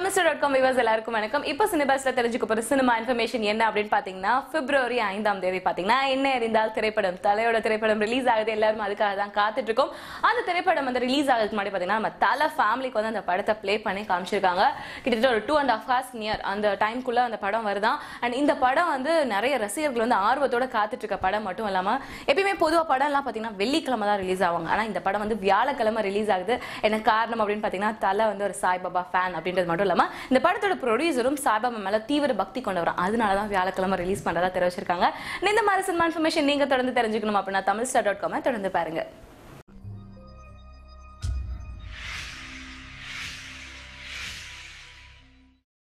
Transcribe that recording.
Tamilster dot com viewers எல்லாருக்கும் வணக்கம் இப்போ சினிபாஸ்ல தெரிஞ்சுக்க போற சினிமா இன்ஃபர்மேஷன் என்ன அப்படின்னு பாத்தீங்கன்னா பிப்ரவரி ஐந்தாம் தேதி பாத்தீங்கன்னா என்ன அறிந்தால் திரைப்படம் தலையோட திரைப்படம் ரிலீஸ் ஆகுது எல்லாரும் அதுக்காக தான் காத்துட்டு இருக்கோம் அந்த திரைப்படம் வந்து ரிலீஸ் ஆகுதுக்கு முன்னாடி பாத்தீங்கன்னா நம்ம தலை ஃபேமிலிக்கு வந்து அந்த படத்தை ப்ளே பண்ணி காமிச்சிருக்காங்க கிட்டத்தட்ட ஒரு two and half hours near அந்த டைம்குள்ள அந்த படம் வருதான் அண்ட் இந்த படம் வந்து நிறைய ரசிகர்கள் வந்து ஆர்வத்தோட காத்துட்டு இருக்க படம் மட்டும் இல்லாம எப்பயுமே பொதுவா படம் எல்லாம் பாத்தீங்கன்னா வெள்ளிக்கிழமை தான் ரிலீஸ் ஆவாங்க ஆனா இந்த படம் வந்து வியாழக்கிழமை ரிலீஸ் ஆகுது என்ன காரணம் அப்படின்னு பாத்தீங்கன்னா தலை வந்து ஒரு சாய்பாபா ஃபேன் அப்படின்றது மட்டும் இல்லாம இந்த படத்தோட ப்ரொடியூசரும் சாய்பாபா மேல தீவிர பக்தி கொண்டவரும் அதனால தான் வியாழக்கிழமை ரிலீஸ் பண்றதா தெரிவிச்சிருக்காங்க இந்த மாதிரி சினிமா இன்ஃபர்மேஷன் நீங்க தொடர்ந்து தெரிஞ்சுக்கணும் அப்படின்னா தமிழ் ஸ்டார் டாட் காமை தொடர்ந்து பாருங்க